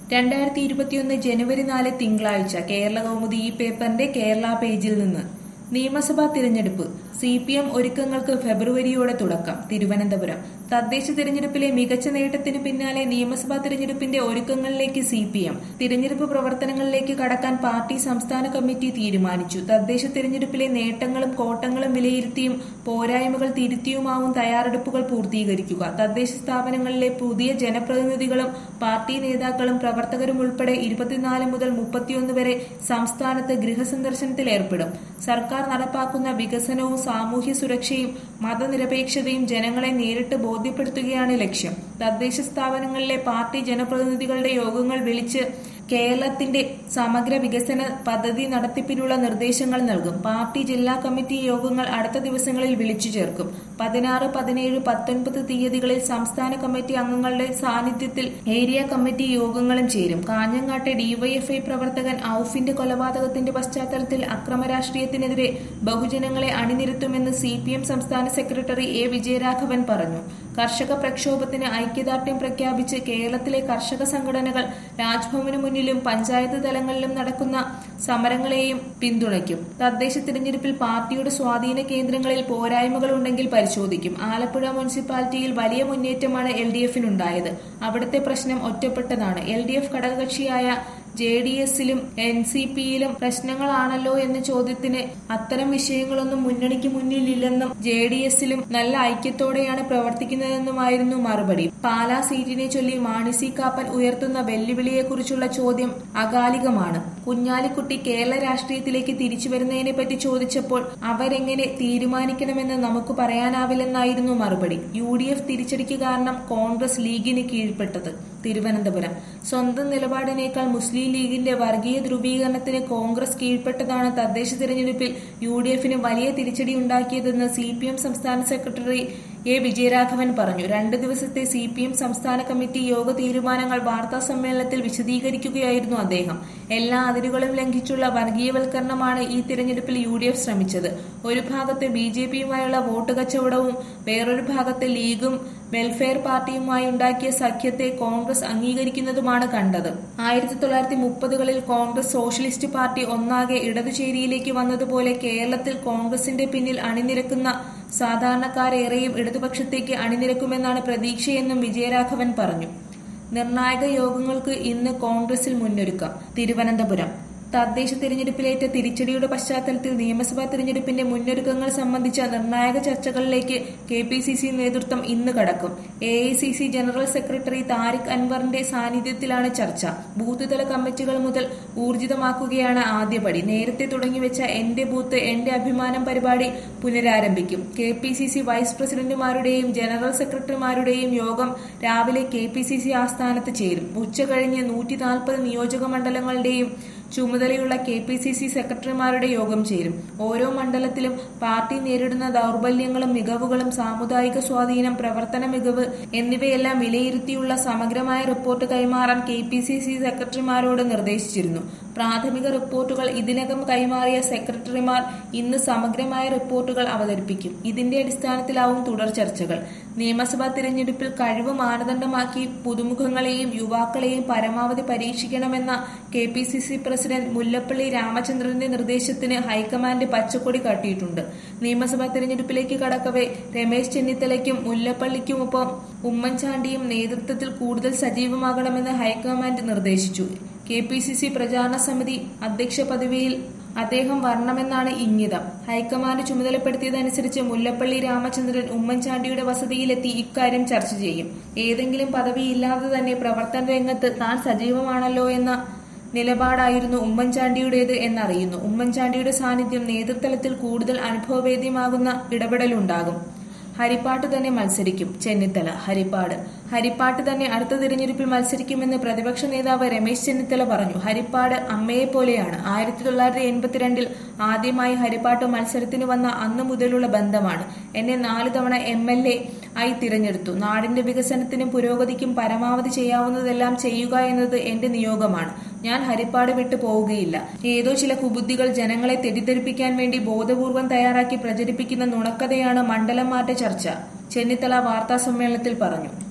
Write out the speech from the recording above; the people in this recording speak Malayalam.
രണ്ടായിരത്തി ഇരുപത്തിയൊന്ന് ജനുവരി നാല് തിങ്കളാഴ്ച കേരള കൗമുദി ഈ പേപ്പറിന്റെ കേരള പേജിൽ നിന്ന് നിയമസഭാ തിരഞ്ഞെടുപ്പ് സി പി എം ഒരുക്കങ്ങൾക്ക് ഫെബ്രുവരിയോടെ തുടക്കം തിരുവനന്തപുരം തദ്ദേശ തിരഞ്ഞെടുപ്പിലെ മികച്ച നേട്ടത്തിന് പിന്നാലെ നിയമസഭാ തിരഞ്ഞെടുപ്പിന്റെ ഒരുക്കങ്ങളിലേക്ക് സി പി എം തിരഞ്ഞെടുപ്പ് പ്രവർത്തനങ്ങളിലേക്ക് കടക്കാൻ പാർട്ടി സംസ്ഥാന കമ്മിറ്റി തീരുമാനിച്ചു തദ്ദേശ തിരഞ്ഞെടുപ്പിലെ നേട്ടങ്ങളും കോട്ടങ്ങളും വിലയിരുത്തിയും പോരായ്മകൾ തിരുത്തിയുമാവും തയ്യാറെടുപ്പുകൾ പൂർത്തീകരിക്കുക തദ്ദേശ സ്ഥാപനങ്ങളിലെ പുതിയ ജനപ്രതിനിധികളും പാർട്ടി നേതാക്കളും പ്രവർത്തകരും ഉൾപ്പെടെ ഇരുപത്തിനാല് മുതൽ മുപ്പത്തിയൊന്ന് വരെ സംസ്ഥാനത്ത് ഗൃഹസന്ദർശനത്തിൽ ഏർപ്പെടും സർക്കാർ നടപ്പാക്കുന്ന വികസനവും സാമൂഹ്യ സുരക്ഷയും മതനിരപേക്ഷതയും ജനങ്ങളെ നേരിട്ട് ബോധ്യപ്പെടുത്തുകയാണ് ലക്ഷ്യം തദ്ദേശ സ്ഥാപനങ്ങളിലെ പാർട്ടി ജനപ്രതിനിധികളുടെ യോഗങ്ങൾ വിളിച്ച് കേരളത്തിന്റെ സമഗ്ര വികസന പദ്ധതി നടത്തിപ്പിനുള്ള നിർദ്ദേശങ്ങൾ നൽകും പാർട്ടി ജില്ലാ കമ്മിറ്റി യോഗങ്ങൾ അടുത്ത ദിവസങ്ങളിൽ വിളിച്ചു ചേർക്കും പതിനാറ് പതിനേഴ് പത്തൊൻപത് തീയതികളിൽ സംസ്ഥാന കമ്മിറ്റി അംഗങ്ങളുടെ സാന്നിധ്യത്തിൽ ഏരിയ കമ്മിറ്റി യോഗങ്ങളും ചേരും കാഞ്ഞങ്ങാട്ടെ ഡിവൈഎഫ്ഐ പ്രവർത്തകൻ ഔഫിന്റെ കൊലപാതകത്തിന്റെ പശ്ചാത്തലത്തിൽ അക്രമ രാഷ്ട്രീയത്തിനെതിരെ ബഹുജനങ്ങളെ അണിനിരത്തുമെന്ന് സി പി എം സംസ്ഥാന സെക്രട്ടറി എ വിജയരാഘവൻ പറഞ്ഞു കർഷക പ്രക്ഷോഭത്തിന് ഐക്യദാർഢ്യം പ്രഖ്യാപിച്ച് കേരളത്തിലെ കർഷക സംഘടനകൾ രാജ്ഭവന് മുന്നിലും പഞ്ചായത്ത് തലങ്ങളിലും നടക്കുന്ന സമരങ്ങളെയും പിന്തുണയ്ക്കും തദ്ദേശ തിരഞ്ഞെടുപ്പിൽ പാർട്ടിയുടെ സ്വാധീന കേന്ദ്രങ്ങളിൽ പോരായ്മകൾ ഉണ്ടെങ്കിൽ പരിശോധിക്കും ആലപ്പുഴ മുനിസിപ്പാലിറ്റിയിൽ വലിയ മുന്നേറ്റമാണ് എൽ ഡി എഫിനുണ്ടായത് അവിടുത്തെ പ്രശ്നം ഒറ്റപ്പെട്ടതാണ് എൽ ഡി എഫ് ഘടകകക്ഷിയായ ജെ ഡി എസിലും എൻ സി പിയിലും പ്രശ്നങ്ങളാണല്ലോ എന്ന ചോദ്യത്തിന് അത്തരം വിഷയങ്ങളൊന്നും മുന്നണിക്ക് മുന്നിലില്ലെന്നും ജെ ഡി എസിലും നല്ല ഐക്യത്തോടെയാണ് പ്രവർത്തിക്കുന്നതെന്നുമായിരുന്നു മറുപടി പാലാ സീറ്റിനെ ചൊല്ലി മാണി സി കാപ്പൻ ഉയർത്തുന്ന വെല്ലുവിളിയെക്കുറിച്ചുള്ള ചോദ്യം അകാലികമാണ് കുഞ്ഞാലിക്കുട്ടി കേരള രാഷ്ട്രീയത്തിലേക്ക് തിരിച്ചു വരുന്നതിനെപ്പറ്റി ചോദിച്ചപ്പോൾ അവരെങ്ങനെ തീരുമാനിക്കണമെന്ന് നമുക്ക് പറയാനാവില്ലെന്നായിരുന്നു മറുപടി യു ഡി എഫ് തിരിച്ചടിക്ക് കാരണം കോൺഗ്രസ് ലീഗിന് കീഴ്പ്പെട്ടത് തിരുവനന്തപുരം സ്വന്തം നിലപാടിനേക്കാൾ മുസ്ലിം ലീഗിന്റെ വർഗീയ ധ്രുവീകരണത്തിന് കോൺഗ്രസ് കീഴ്പ്പെട്ടതാണ് തദ്ദേശ തിരഞ്ഞെടുപ്പിൽ യു ഡി എഫിന് വലിയ തിരിച്ചടി ഉണ്ടാക്കിയതെന്ന് സി പി എം സംസ്ഥാന സെക്രട്ടറി എ വിജയരാഘവൻ പറഞ്ഞു രണ്ട് ദിവസത്തെ സി പി എം സംസ്ഥാന കമ്മിറ്റി യോഗ തീരുമാനങ്ങൾ വാർത്താ സമ്മേളനത്തിൽ വിശദീകരിക്കുകയായിരുന്നു അദ്ദേഹം എല്ലാ അതിരുകളും ലംഘിച്ചുള്ള വർഗീയവൽക്കരണമാണ് ഈ തിരഞ്ഞെടുപ്പിൽ യു ഡി എഫ് ശ്രമിച്ചത് ഒരു ഭാഗത്ത് ബി ജെ പിയുമായുള്ള വോട്ട് കച്ചവടവും വേറൊരു ഭാഗത്ത് ലീഗും വെൽഫെയർ പാർട്ടിയുമായി ഉണ്ടാക്കിയ സഖ്യത്തെ കോൺഗ്രസ് അംഗീകരിക്കുന്നതുമാണ് കണ്ടത് ആയിരത്തി തൊള്ളായിരത്തി മുപ്പതുകളിൽ കോൺഗ്രസ് സോഷ്യലിസ്റ്റ് പാർട്ടി ഒന്നാകെ ഇടതുചേരിയിലേക്ക് വന്നതുപോലെ കേരളത്തിൽ കോൺഗ്രസിന്റെ പിന്നിൽ അണിനിരക്കുന്ന സാധാരണക്കാരേറെയും ഇടതുപക്ഷത്തേക്ക് അണിനിരക്കുമെന്നാണ് പ്രതീക്ഷയെന്നും വിജയരാഘവൻ പറഞ്ഞു നിർണായക യോഗങ്ങൾക്ക് ഇന്ന് കോൺഗ്രസിൽ മുന്നൊരുക്കം തിരുവനന്തപുരം തദ്ദേശ തിരഞ്ഞെടുപ്പിലേറ്റ തിരിച്ചടിയുടെ പശ്ചാത്തലത്തിൽ നിയമസഭാ തിരഞ്ഞെടുപ്പിന്റെ മുന്നൊരുക്കങ്ങൾ സംബന്ധിച്ച നിർണായക ചർച്ചകളിലേക്ക് കെ പി സി സി നേതൃത്വം ഇന്ന് കടക്കും A I C C general secretary Tariq അൻവറിന്റെ സാന്നിധ്യത്തിലാണ് ചർച്ച ബൂത്ത് തല കമ്മിറ്റികൾ മുതൽ ഊർജിതമാക്കുകയാണ് ആദ്യപടി നേരത്തെ തുടങ്ങിവെച്ച എന്റെ ബൂത്ത് എന്റെ അഭിമാനം പരിപാടി പുനരാരംഭിക്കും K P C C vice പ്രസിഡന്റുമാരുടെയും ജനറൽ സെക്രട്ടറിമാരുടെയും യോഗം രാവിലെ കെ പി സി സി ആസ്ഥാനത്ത് ചേരും ഉച്ചകഴിഞ്ഞ് നൂറ്റി നാൽപ്പത് നിയോജക മണ്ഡലങ്ങളുടെയും ചുമതലയുള്ള കെ പി സി സി സെക്രട്ടറിമാരുടെ യോഗം ചേരും ഓരോ മണ്ഡലത്തിലും പാർട്ടി നേരിടുന്ന ദൗർബല്യങ്ങളും മികവുകളും സാമുദായിക സ്വാധീനം പ്രവർത്തന മികവ് എന്നിവയെല്ലാം വിലയിരുത്തിയുള്ള സമഗ്രമായ റിപ്പോർട്ട് കൈമാറാൻ കെ പി സി സി സെക്രട്ടറിമാരോട് നിർദ്ദേശിച്ചിരുന്നു പ്രാഥമിക റിപ്പോർട്ടുകൾ ഇതിനകം കൈമാറിയ സെക്രട്ടറിമാർ ഇന്ന് സമഗ്രമായ റിപ്പോർട്ടുകൾ അവതരിപ്പിക്കും ഇതിന്റെ അടിസ്ഥാനത്തിലാവും തുടർ ചർച്ചകൾ നിയമസഭാ തിരഞ്ഞെടുപ്പിൽ കഴിവ് മാനദണ്ഡമാക്കി പുതുമുഖങ്ങളെയും യുവാക്കളെയും പരമാവധി പരീക്ഷിക്കണമെന്ന K P C C president Mullappally രാമചന്ദ്രന്റെ നിർദ്ദേശത്തിന് ഹൈക്കമാൻഡ് പച്ചക്കൊടി കാട്ടിയിട്ടുണ്ട് നിയമസഭാ തിരഞ്ഞെടുപ്പിലേക്ക് കടക്കവെ രമേശ് ചെന്നിത്തലയ്ക്കും മുല്ലപ്പള്ളിക്കുമൊപ്പം ഉമ്മൻചാണ്ടിയും നേതൃത്വത്തിൽ കൂടുതൽ സജീവമാകണമെന്ന് ഹൈക്കമാൻഡ് നിർദ്ദേശിച്ചു കെ പി സി സി പ്രചാരണ സമിതി അധ്യക്ഷ പദവിയിൽ അദ്ദേഹം വരണമെന്നാണ് ഇംഗിതം ഹൈക്കമാൻഡ് ചുമതലപ്പെടുത്തിയതനുസരിച്ച് മുല്ലപ്പള്ളി രാമചന്ദ്രൻ ഉമ്മൻചാണ്ടിയുടെ വസതിയിലെത്തി ഇക്കാര്യം ചർച്ച ചെയ്യും ഏതെങ്കിലും പദവിയില്ലാതെ തന്നെ പ്രവർത്തന രംഗത്ത് താൻ സജീവമാണല്ലോ എന്ന നിലപാടായിരുന്നു ഉമ്മൻചാണ്ടിയുടേത് എന്നറിയുന്നു ഉമ്മൻചാണ്ടിയുടെ സാന്നിധ്യം നേതൃതലത്തിൽ കൂടുതൽ അനുഭവവേദ്യമാകുന്ന ഇടപെടലുണ്ടാകും ഹരിപ്പാട്ട് തന്നെ മത്സരിക്കും ചെന്നിത്തല ഹരിപ്പാട് ഹരിപ്പാട്ട് തന്നെ അടുത്ത തിരഞ്ഞെടുപ്പിൽ മത്സരിക്കുമെന്ന് പ്രതിപക്ഷ നേതാവ് രമേശ് ചെന്നിത്തല പറഞ്ഞു ഹരിപ്പാട് അമ്മയെ പോലെയാണ് ആയിരത്തി തൊള്ളായിരത്തി എൺപത്തിരണ്ടിൽ ആദ്യമായി ഹരിപ്പാട്ട് മത്സരത്തിന് വന്ന അന്നു മുതലുള്ള ബന്ധമാണ് എന്നെ നാല് തവണ എം എൽ എ ആയി തിരഞ്ഞെടുത്തു നാടിന്റെ വികസനത്തിനും പുരോഗതിക്കും പരമാവധി ചെയ്യാവുന്നതെല്ലാം ചെയ്യുക എന്നത് എന്റെ നിയോഗമാണ് ഞാൻ ഹരിപ്പാട് വിട്ടു പോവുകയില്ല ഏതോ ചില കുബുദ്ധികൾ ജനങ്ങളെ തെറ്റിദ്ധരിപ്പിക്കാൻ വേണ്ടി ബോധപൂർവം തയ്യാറാക്കി പ്രചരിപ്പിക്കുന്ന നുണക്കഥയാണ് മണ്ഡലം മാറ്റ ചർച്ച ചെന്നിത്തല വാർത്താ സമ്മേളനത്തിൽ പറഞ്ഞു